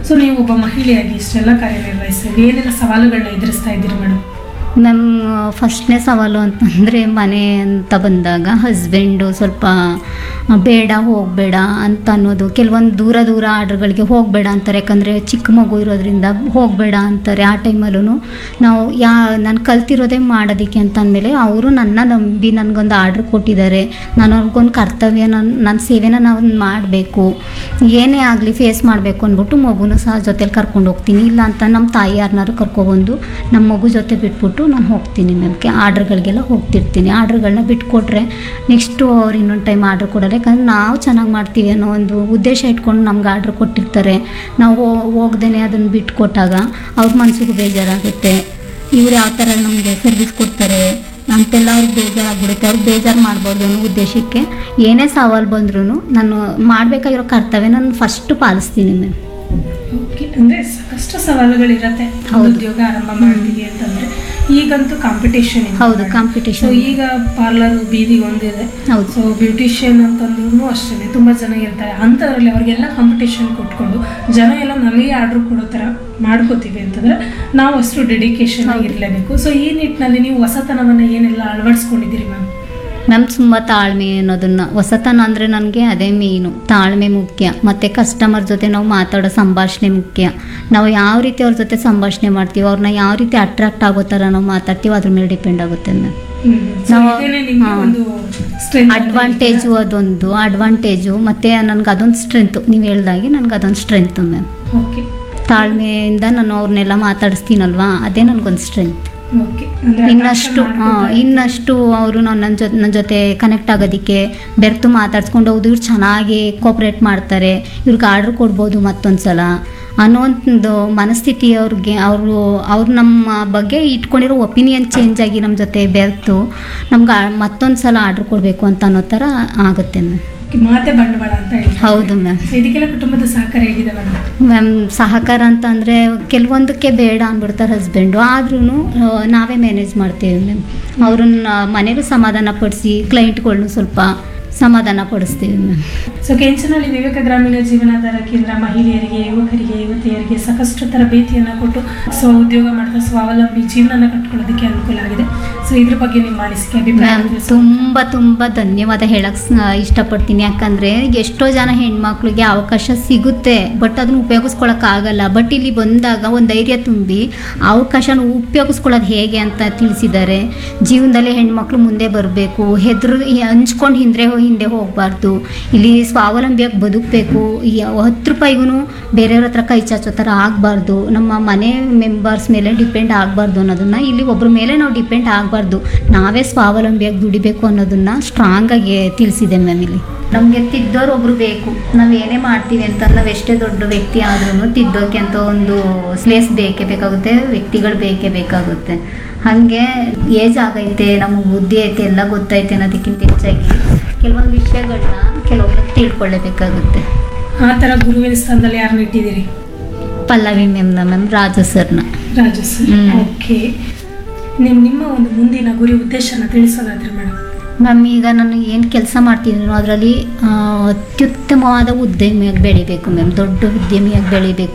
So ನೀವು ಒಬ್ಬ ಮಹಿಳೆಯಾಗಿ ಇಷ್ಟೆಲ್ಲ ಕಾರ್ಯನಿರ್ವಹಿಸ್ತೀವಿ ಏನೆಲ್ಲ ಸವಾಲುಗಳನ್ನ ಎದುರಿಸ್ತಾ ಇದ್ದೀರಿ ಮೇಡಮ್ ಮ್ಯಾಮ್ ಫಸ್ಟ್ನೇ ಸವಾಲು ಅಂತಂದರೆ ಮನೆ ಅಂತ ಬಂದಾಗ ಹಸ್ಬೆಂಡು ಸ್ವಲ್ಪ ಬೇಡ ಹೋಗಬೇಡ ಅಂತ ಅನ್ನೋದು ಕೆಲವೊಂದು ದೂರ ದೂರ ಆರ್ಡ್ರ್ಗಳಿಗೆ ಹೋಗಬೇಡ ಅಂತಾರೆ ಯಾಕಂದರೆ ಚಿಕ್ಕ ಮಗು ಇರೋದ್ರಿಂದ ಹೋಗಬೇಡ ಅಂತಾರೆ ಆ ಟೈಮಲ್ಲೂ ನಾವು ಯಾ ನಾನು ಕಲ್ತಿರೋದೇ ಮಾಡೋದಕ್ಕೆ ಅಂತ ಅಂದಮೇಲೆ ಅವರು ನನ್ನ ನಂಬಿ ನನಗೊಂದು ಆರ್ಡ್ರ್ ಕೊಟ್ಟಿದ್ದಾರೆ ನಾನು ಅವ್ರಿಗೊಂದು ಕರ್ತವ್ಯ ನನ್ನ ನನ್ನ ಸೇವೆನ ನಾವು ಮಾಡಬೇಕು ಏನೇ ಆಗಲಿ ಫೇಸ್ ಮಾಡಬೇಕು ಅಂದ್ಬಿಟ್ಟು ಮಗುನೂ ಸಹ ಜೊತೆಲಿ ಕರ್ಕೊಂಡು ಹೋಗ್ತೀನಿ ಇಲ್ಲ ಅಂತ ನಮ್ಮ ತಾಯಿ ಯಾರನ್ನಾರು ಕರ್ಕೊಬಂದು ನಮ್ಮ ಮಗು ಜೊತೆ ಬಿಟ್ಬಿಟ್ಟು ನಾನು ಹೋಗ್ತೀನಿ ಮ್ಯಾಮ್ಗೆ ಆರ್ಡ್ರ್ಗಳಿಗೆಲ್ಲ ಹೋಗ್ತಿರ್ತೀನಿ ಆರ್ಡ್ರ್ಗಳನ್ನ ಬಿಟ್ಕೊಟ್ರೆ ನೆಕ್ಸ್ಟು ಅವ್ರು ಇನ್ನೊಂದು ಟೈಮ್ ಆರ್ಡ್ರ್ ಕೊಡೋಲ್ಲ ಯಾಕಂದ್ರೆ ನಾವು ಚೆನ್ನಾಗಿ ಮಾಡ್ತೀವಿ ಅನ್ನೋ ಒಂದು ಉದ್ದೇಶ ಇಟ್ಕೊಂಡು ನಮ್ಗೆ ಆರ್ಡ್ರ್ ಕೊಟ್ಟಿರ್ತಾರೆ ನಾವು ಹೋಗ್ದೇ ಅದನ್ನು ಬಿಟ್ಕೊಟ್ಟಾಗ ಅವ್ರ ಮನಸ್ಸಿಗೂ ಬೇಜಾರಾಗುತ್ತೆ ಇವ್ರು ಯಾವ ಥರ ನಮಗೆ ಸರ್ವಿಸ್ ಕೊಡ್ತಾರೆ ಅಂತೆಲ್ಲ ಅವ್ರಿಗೆ ಬೇಜಾರಾಗ್ಬಿಡುತ್ತೆ ಅವ್ರಿಗೆ ಬೇಜಾರು ಮಾಡ್ಬಾರ್ದು ಅನ್ನೋ ಉದ್ದೇಶಕ್ಕೆ ಏನೇ ಸವಾಲು ಬಂದ್ರೂ ನಾನು ಮಾಡಬೇಕಾಗಿರೋ ಕರ್ತವ್ಯ ನಾನು ಫಸ್ಟು ಪಾಲಿಸ್ತೀನಿ ಮ್ಯಾಮ್ ಓಕೆ ಅಂದ್ರೆ ಸಾಕಷ್ಟು ಸವಾಲುಗಳಿರತ್ತೆ ಒಂದು ಹೌದು. ಉದ್ಯೋಗ ಆರಂಭ ಮಾಡ್ತೀವಿ ಅಂತಂದ್ರೆ ಈಗಂತೂ ಕಾಂಪಿಟೇಷನ್ ಹೌದು ಸೊ ಕಾಂಪಿಟೇಷನ್ ಈಗ ಪಾರ್ಲರ್ ಬೀದಿ ಒಂದಿದೆ ಹೌದು ಸೊ ಬ್ಯೂಟಿಷಿಯನ್ ಅಂತಂದ್ರೂ ಅಷ್ಟೇ ತುಂಬಾ ಜನ ಇರ್ತಾರೆ ಅಂಥದ್ರಲ್ಲಿ ಅವ್ರಿಗೆಲ್ಲ ಕಾಂಪಿಟೇಷನ್ ಕೊಟ್ಕೊಂಡು ಜನ ಎಲ್ಲ ನಮಗೆ ಆರ್ಡರ್ ಕೊಡೋ ಥರ ಮಾಡ್ಕೋತೀವಿ ಅಂತಂದ್ರೆ ನಾವು ಅಷ್ಟು ಡೆಡಿಕೇಶನ್ ಹೌದು. ಆಗಿರ್ಲೇಬೇಕು ಸೊ ಈ ನಿಟ್ಟಿನಲ್ಲಿ ನೀವು ಹೊಸತನವನ್ನ ಏನೆಲ್ಲ ಅಳವಡಿಸ್ಕೊಂಡಿದ್ದೀರಿ ಮ್ಯಾಮ್ ಮ್ಯಾಮ್ ತುಂಬ ತಾಳ್ಮೆ ಅನ್ನೋದನ್ನು ಹೊಸತನ ಅಂದರೆ ನನಗೆ ಅದೇ ಮೇಯ್ನು ತಾಳ್ಮೆ ಮುಖ್ಯ ಮತ್ತು ಕಸ್ಟಮರ್ ಜೊತೆ ನಾವು ಮಾತಾಡೋ ಸಂಭಾಷಣೆ ಮುಖ್ಯ ನಾವು ಯಾವ ರೀತಿ ಅವ್ರ ಜೊತೆ ಸಂಭಾಷಣೆ ಮಾಡ್ತೀವಿ ಅವ್ರನ್ನ ಯಾವ ರೀತಿ ಅಟ್ರಾಕ್ಟ್ ಆಗೋ ಥರ ನಾವು ಮಾತಾಡ್ತೀವಿ ಅದ್ರ ಮೇಲೆ ಡಿಪೆಂಡ್ ಆಗುತ್ತೆ ಮ್ಯಾಮ್ ಸೊ ನಾವು- ಇದೇನೆ ನಿಮ್ಗೆ ಹಾ. ಒಂದು strength ಅಂತ ಅಡ್ವಾಂಟೇಜು ಅದೊಂದು ಅಡ್ವಾಂಟೇಜು ಮತ್ತು ನನಗೆ ಅದೊಂದು ಸ್ಟ್ರೆಂತು ನೀವು ಹೇಳ್ದಾಗೆ ನನಗೆ ಅದೊಂದು ಸ್ಟ್ರೆಂತು ಮ್ಯಾಮ್ ಓಕೆ ತಾಳ್ಮೆಯಿಂದ ನಾನು ಅವ್ರನ್ನೆಲ್ಲ ಮಾತಾಡಿಸ್ತೀನಲ್ವಾ ಅದೇ ನನಗೊಂದು ಸ್ಟ್ರೆಂತ್ ಓಕೆ ಅಂದ್ರೆ ಇನ್ನಷ್ಟು attraction ಆ, ಮಾಡ್ಕೊತಾರೆ. ಇನ್ನಷ್ಟು ಅವರು ನನ್ನ ಜೊತೆ ನನ್ನ ಜೊತೆ ಕನೆಕ್ಟ್ ಆಗೋದಕ್ಕೆ ಬೆರ್ತು ಮಾತಾಡ್ಸ್ಕೊಂಡು ಹೌದು ಇವ್ರು ಚೆನ್ನಾಗಿ ಕೋಪ್ರೇಟ್ ಮಾಡ್ತಾರೆ ಇವ್ರಿಗೆ ಆರ್ಡ್ರ್ ಕೊಡ್ಬೋದು ಮತ್ತೊಂದು ಸಲ ಅನ್ನೋ ಒಂದು ಮನಸ್ಥಿತಿ ಅವ್ರಿಗೆ ಅವರು ಅವ್ರು ನಮ್ಮ ಬಗ್ಗೆ ಇಟ್ಕೊಂಡಿರೋ ಒಪಿನಿಯನ್ ಚೇಂಜ್ ಆಗಿ ನಮ್ಮ ಜೊತೆ ಬೆರ್ತು ನಮ್ಗೆ ಮತ್ತೊಂದು ಸಲ ಆರ್ಡ್ರ್ ಕೊಡಬೇಕು ಅಂತ ಅನ್ನೋ ಥರ ಆಗುತ್ತೆ ಮ್ಯಾಮ್ Okay, ಮಾತೆ ಬಂಡವಾಳ ಅಂತ ಹೇಳ್ತಾರೆ ಹೌದು ಮ್ಯಾಮ್ So ಇದಕ್ಕೆಲ್ಲ ಕುಟುಂಬದ ಸಹಕಾರ ಹೇಗಿದೆ ಮೇಡಮ್ ಮ್ಯಾಮ್ ಸಹಕಾರ ಅಂತ ಅಂದರೆ ಕೆಲವೊಂದಕ್ಕೆ ಬೇಡ ಅಂದ್ಬಿಡ್ತಾರೆ ಹಸ್ಬೆಂಡು ಆದ್ರೂ ನಾವೇ ಮ್ಯಾನೇಜ್ ಮಾಡ್ತೀವಿ ಮ್ಯಾಮ್ ಅವ್ರನ್ನ ಮನೇಲೂ ಸಮಾಧಾನ ಪಡಿಸಿ ಕ್ಲೈಂಟ್ಗಳ್ನು ಸ್ವಲ್ಪ ಸಮಾಧಾನ ಪಡಿಸ್ತೀವಿ ಮ್ಯಾಮ್ ಸೊ ಕೆಂಚನಹಳ್ಳಿ ವಿವೇಕ ಗ್ರಾಮೀಣ ಜೀವನಾಧಾರ ಕೇಂದ್ರ ಮಹಿಳೆಯರಿಗೆ ಯುವಕರಿಗೆ ಯುವತಿಯರಿಗೆ ಸಾಕಷ್ಟು ತರಬೇತಿಯನ್ನು ಕೊಟ್ಟು ಸ್ವ ಉದ್ಯೋಗ ಮಾಡ್ತಾ ಸ್ವಾವಲಂಬಿ ಜೀವನನ ಕಟ್ಕೊಳ್ಳೋದಕ್ಕೆ ಅನುಕೂಲ ಆಗಿದೆ ಸೊ ಇದ್ರ ಬಗ್ಗೆ ನಿಮ್ಮ ಅನಿಸಿಕೆ ಅಭಿಪ್ರಾಯ ಮ್ಯಾಮ್ ತಿಳಿಸಿ. ತುಂಬ ತುಂಬ ಧನ್ಯವಾದ ಹೇಳಕ್ಕೆ ಇಷ್ಟಪಡ್ತೀನಿ ಯಾಕಂದರೆ ಎಷ್ಟೋ ಜನ ಹೆಣ್ಮಕ್ಳಿಗೆ ಅವಕಾಶ ಸಿಗುತ್ತೆ ಬಟ್ ಅದನ್ನು ಉಪಯೋಗಿಸ್ಕೊಳಕ್ಕಾಗಲ್ಲ ಬಟ್ ಇಲ್ಲಿ ಬಂದಾಗ ಒಂದು ಧೈರ್ಯ ತುಂಬಿ ಅವಕಾಶನ ಉಪಯೋಗಿಸ್ಕೊಳ್ಳೋದು ಹೇಗೆ ಅಂತ ತಿಳಿಸಿದ್ದಾರೆ ಜೀವನದಲ್ಲಿ ಹೆಣ್ಮಕ್ಳು ಮುಂದೆ ಬರಬೇಕು ಹೆದ್ರು ಹಂಚ್ಕೊಂಡು ಹಿಂದೆ ಹಿಂದೆ ಹೋಗಬಾರ್ದು ಇಲ್ಲಿ ಸ್ವಾವಲಂಬಿಯಾಗಿ ಬದುಕಬೇಕು ಈ ಹತ್ತು ರೂಪಾಯಿಗೂ ಬೇರೆಯವ್ರ ಹತ್ರ ಕೈ ಚಾಚೋ ಥರ ಆಗಬಾರ್ದು ನಮ್ಮ ಮನೆ ಮೆಂಬರ್ಸ್ ಮೇಲೆ ಡಿಪೆಂಡ್ ಆಗಬಾರ್ದು ಅನ್ನೋದನ್ನು ಇಲ್ಲಿ ಒಬ್ಬರ ಮೇಲೆ ನಾವು ಡಿಪೆಂಡ್ ಆಗಬಾರ್ದು ನಾವೇ ಸ್ವಾವಲಂಬಿಯಾಗಿ ದುಡಿಬೇಕು ಅನ್ನೋದನ್ನು ಸ್ಟ್ರಾಂಗಾಗಿ ತಿಳಿಸಿದೆ ಮ್ಯಾಮ್ ಇಲ್ಲಿ ನಮಗೆ ತಿದ್ದೋರು ಒಬ್ರು ಬೇಕು ನಾವು ಏನೇ ಮಾಡ್ತೀವಿ ಅಂತ ನಾವು ಎಷ್ಟೇ ದೊಡ್ಡ ವ್ಯಕ್ತಿ ಆದ್ರೂ ತಿದ್ದೋಕೆ ಅಂತ ಒಂದು ಪ್ಲೇಸ್ ಬೇಕೇ ಬೇಕಾಗುತ್ತೆ ವ್ಯಕ್ತಿಗಳು ಬೇಕೇ ಬೇಕಾಗುತ್ತೆ ಹಾಗೆ ಏಜ್ ಆಗೈತೆ ನಮಗೆ ಬುದ್ಧಿ ಐತೆ ಎಲ್ಲ ಗೊತ್ತೈತೆ ಅನ್ನೋದಕ್ಕಿಂತ ಹೆಚ್ಚಾಗಿ ಕೆಲವೊಂದು ವಿಷಯಗಳನ್ನ ಕೆಲವೊಬ್ರು ತಿಳ್ಕೊಳ್ಳೇಬೇಕಾಗುತ್ತೆ ಆ ಥರ ಗುರುವಿನ ಸ್ಥಾನದಲ್ಲಿ ಯಾರನ್ನ ಇಟ್ಟಿದ್ದೀರಿ ಪಲ್ಲವಿ ಮ್ಯಾಮ್ನ ಮ್ಯಾಮ್ ರಾಜು ಸರ್ನ ರಾಜು ಸರ್ ಹ್ಮ್. ಓಕೆ ನಿಮ್ ನಿಮ್ಮ ಒಂದು ಮುಂದಿನ ಗುರಿ ಉದ್ದೇಶನ ತಿಳಿಸೋದಾದ್ರೆ ಮೇಡಮ್ ಮ್ಯಾಮ್ ಈಗ ನಾನು ಏನು ಕೆಲಸ ಮಾಡ್ತಿದ್ದೀನೋ ಅದರಲ್ಲಿ ಅತ್ಯುತ್ತಮವಾದ ಉದ್ಯಮಿಯಾಗಿ ಬೆಳಿಬೇಕು ಮ್ಯಾಮ್ ದೊಡ್ಡ ಉದ್ಯಮಿಯಾಗಿ ಬೆಳಿಬೇಕು